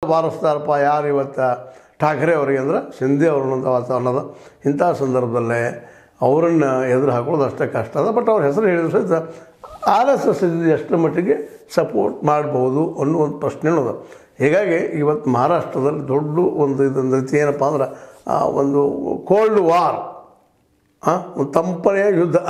ಬಾರಿಸ್ತಾರಪ್ಪ ಯಾರು ಇವತ್ತು ಠಾಕ್ರೆ ಅವರಿಗೆ ಅಂದ್ರೆ ಶಿಂದೆ ಅವ್ರನ್ನಂಥ ವಾತಾವರಣದ ಇಂಥ ಸಂದರ್ಭದಲ್ಲೇ ಅವರನ್ನು ಎದುರು ಹಾಕೊಳ್ಳೋದು ಅಷ್ಟೇ ಕಷ್ಟ ಅದ ಬಟ್ ಅವ್ರ ಹೆಸರು ಹೇಳಿದ್ರು ಸಹಿತ ಆರ್ ಎಸ್ ಎಸ್ ಎಷ್ಟರ ಮಟ್ಟಿಗೆ ಸಪೋರ್ಟ್ ಮಾಡ್ಬೋದು ಅನ್ನೋ ಒಂದು ಪ್ರಶ್ನೆ ಅದ ಹೀಗಾಗಿ ಇವತ್ತು ಮಹಾರಾಷ್ಟ್ರದಲ್ಲಿ ದೊಡ್ಡ ಒಂದು ಇದೊಂದು ರೀತಿ ಏನಪ್ಪ ಅಂದ್ರೆ ಆ ಒಂದು ಕೋಲ್ಡ್ ವಾರ್ ಹಾಂ ಒಂದು ತಂಪನೆಯ ಯುದ್ಧ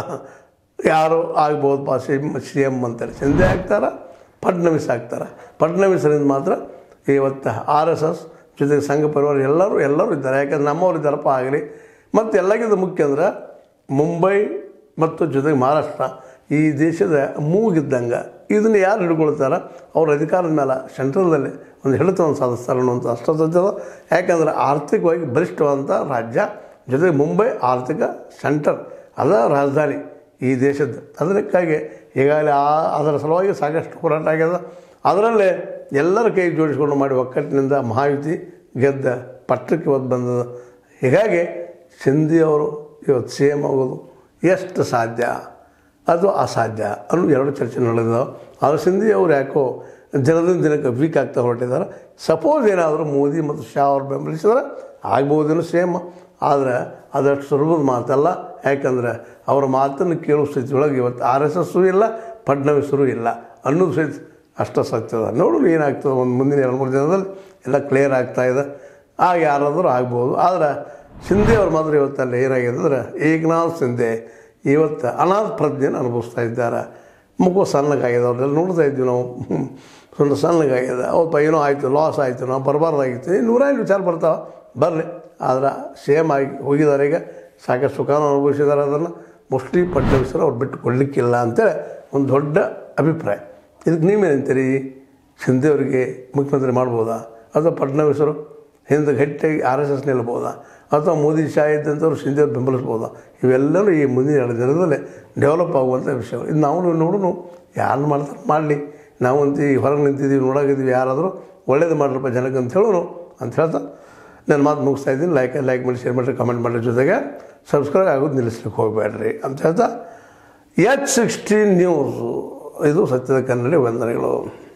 ಯಾರು ಆಗ್ಬೋದು ಪಾ ಸಿ ಎಮ್ ಸಿ ಎಮ್ ಅಂತೇಳಿ ಶಿಂದೆ ಆಗ್ತಾರೆ ಫಡ್ನವೀಸ್ ಆಗ್ತಾರೆ ಫಡ್ನವೀಸರಿಂದ ಮಾತ್ರ ಇವತ್ತು ಆರ್ ಎಸ್ ಎಸ್ ಜೊತೆಗೆ ಸಂಘ ಪರಿವಾರ ಎಲ್ಲರೂ ಎಲ್ಲರೂ ಇದ್ದಾರೆ ಯಾಕಂದ್ರೆ ನಮ್ಮವ್ರು ಇದ್ದಾರಪ್ಪ ಆಗಲಿ ಮತ್ತು ಎಲ್ಲಕ್ಕಿಂತ ಮುಖ್ಯ ಅಂದ್ರೆ ಮುಂಬೈ ಮತ್ತು ಜೊತೆಗೆ ಮಹಾರಾಷ್ಟ್ರ ಈ ದೇಶದ ಮೂಗಿದ್ದಂಗೆ ಇದನ್ನು ಯಾರು ಹಿಡ್ಕೊಳ್ತಾರೆ ಅವ್ರ ಅಧಿಕಾರದ ಮೇಲೆ ಸೆಂಟ್ರಲ್ದಲ್ಲಿ ಒಂದು ಹಿಡಿತವನ್ನು ಸಾಧಿಸ್ತಾರೆ ಅನ್ನುವಂಥ ಅಷ್ಟದ ಯಾಕಂದ್ರೆ ಆರ್ಥಿಕವಾಗಿ ಬಲಿಷ್ಠವಾದಂಥ ರಾಜ್ಯ ಜೊತೆಗೆ ಮುಂಬೈ ಆರ್ಥಿಕ ಸೆಂಟರ್ ಅದ ರಾಜಧಾನಿ ಈ ದೇಶದ್ದು ಅದಕ್ಕಾಗಿ ಈಗಾಗಲೇ ಆ ಅದರ ಸಲುವಾಗಿ ಸಾಕಷ್ಟು ಹೋರಾಟ ಆಗ್ಯದ ಅದರಲ್ಲೇ ಎಲ್ಲರ ಕೈ ಜೋಡಿಸ್ಕೊಂಡು ಮಾಡಿ ಒಕ್ಕಟ್ಟಿನಿಂದ ಮಹಾಯುತಿ ಗೆದ್ದ ಪಟ್ಟಕ್ಕೆ ಇವತ್ತು ಬಂದದ ಹೀಗಾಗಿ ಸಿಂಧಿಯವರು ಇವತ್ತು ಸಿ ಎಮ್ ಆಗೋದು ಎಷ್ಟು ಸಾಧ್ಯ ಅದು ಅಸಾಧ್ಯ ಅನ್ನೋ ಎರಡು ಚರ್ಚೆ ನಡೆದಿದ್ದಾವೆ ಆದರೆ ಸಿಂಧಿ ಅವ್ರು ಯಾಕೋ ದಿನದಿಂದ ದಿನಕ್ಕೆ ವೀಕ್ ಆಗ್ತಾ ಹೊರಟಿದ್ದಾರೆ ಸಪೋಸ್ ಏನಾದರೂ ಮೋದಿ ಮತ್ತು ಶಾ ಅವ್ರು ಬೆಂಬಲಿಸಿದ್ರೆ ಆಗ್ಬೋದೇನೋ ಸೇಮ್ ಆದರೆ ಅದಷ್ಟು ಸುಲಭದ ಮಾತಲ್ಲ ಯಾಕಂದ್ರೆ ಅವರ ಮಾತನ್ನು ಕೇಳೋ ಸ್ಥಿತಿ ಒಳಗೆ ಇವತ್ತು ಆರ್ ಎಸ್ ಎಸ್ಸು ಇಲ್ಲ ಫಡ್ನವೀಸರು ಇಲ್ಲ ಅನ್ನೋದು ಸಹಿತ ಅಷ್ಟ ಸತ್ಯದ ನೋಡೋಣ ಏನಾಗ್ತದೆ ಒಂದು ಮುಂದಿನ ಎರಡು ಮೂರು ದಿನದಲ್ಲಿ ಎಲ್ಲ ಕ್ಲಿಯರ್ ಆಗ್ತಾ ಇದೆ ಆಗ ಯಾರಾದರೂ ಆಗ್ಬೋದು ಆದರೆ ಸಿಂಧೆ ಅವ್ರ ಮಾತ್ರ ಇವತ್ತಲ್ಲಿ ಏನಾಗಿದೆ ಅಂದರೆ ಏಕನಾಥ್ ಸಿಂಧೆ ಇವತ್ತು ಅನಾಥ ಪ್ರಜ್ಞೆನ ಅನುಭವಿಸ್ತಾ ಇದ್ದಾರೆ ಮುಖ ಸಣ್ಣಗಾಗಿದೆ ಅವ್ರನ್ನೆಲ್ಲ ನೋಡ್ತಾ ಇದ್ವಿ ನಾವು ಸ್ವಲ್ಪ ಸಣ್ಣಗಾಗಿದೆ ಅವಪ್ಪ ಏನೋ ಆಯಿತು ಲಾಸ್ ಆಯಿತು ನಾವು ಬರಬಾರ್ದಾಗಿತ್ತು ಈ ನೂರಾರು ವಿಚಾರ ಬರ್ತಾವೆ ಬರಲಿ ಆದ್ರೆ ಸೇಮ್ ಆಗಿ ಹೋಗಿದ್ದಾರೆ ಈಗ ಸಾಕಷ್ಟು ಸುಖಾನ ಅನುಭವಿಸಿದ್ದಾರೆ ಅದನ್ನು ಮೋಸ್ಟ್ಲಿ ಪಟ್ಟವಿಸರು ಅವ್ರು ಬಿಟ್ಟು ಕೊಡಲಿಕ್ಕಿಲ್ಲ ಅಂತೇಳಿ ಒಂದು ದೊಡ್ಡ ಅಭಿಪ್ರಾಯ ಇದಕ್ಕೆ ನೀವೇನಂತೀರಿ ಸಿಂಧೆ ಅವರಿಗೆ ಮುಖ್ಯಮಂತ್ರಿ ಮಾಡ್ಬೋದಾ ಅಥವಾ ಫಡ್ನವೀಸರು ಹಿಂದೆ ಗಟ್ಟಿಯಾಗಿ ಆರ್ ಎಸ್ ಎಸ್ ನಿಲ್ಬೋದಾ ಅಥವಾ ಮೋದಿ ಶಾ ಇದ್ದಂಥವ್ರು ಸಿಂಧೆ ಅವ್ರು ಬೆಂಬಲಿಸ್ಬೋದಾ ಇವೆಲ್ಲವೂ ಈ ಮುಂದಿನ ಎರಡು ದಿನದಲ್ಲಿ ಡೆವಲಪ್ ಆಗುವಂಥ ವಿಷಯ ಇದು ನಾವು ನೋಡೋಣ ಯಾರು ಮಾಡ್ತಾರೆ ಮಾಡಲಿ ನಾವು ಅಂತ ಈ ಹೊರಗೆ ನಿಂತಿದ್ದೀವಿ ನೋಡಾಕಿದ್ದೀವಿ ಯಾರಾದರೂ ಒಳ್ಳೇದು ಮಾಡ್ರಪ್ಪ ಜನಕ್ಕೆ ಅಂತ ಹೇಳೋನು ಅಂತ ಹೇಳ್ತಾ ನಾನು ಮಾತು ಮುಗಿಸ್ತಾ ಇದ್ದೀನಿ ಲೈಕ್ ಲೈಕ್ ಮಾಡಿ ಶೇರ್ ಮಾಡಿರಿ ಕಮೆಂಟ್ ಮಾಡಿರಿ ಜೊತೆಗೆ ಸಬ್ಸ್ಕ್ರೈಬ್ ಆಗೋದು ನಿಲ್ಲಿಸ್ಲಿಕ್ಕೆ ಹೋಗಬೇಡ್ರಿ ಅಂತ ಹೇಳ್ತಾ ಎಚ್ ಸಿಕ್ಸ್ಟೀನ್ ನ್ಯೂಸು ಇದು ಸತ್ಯದ ಕನ್ನಡಿ ವಂದನೆಗಳು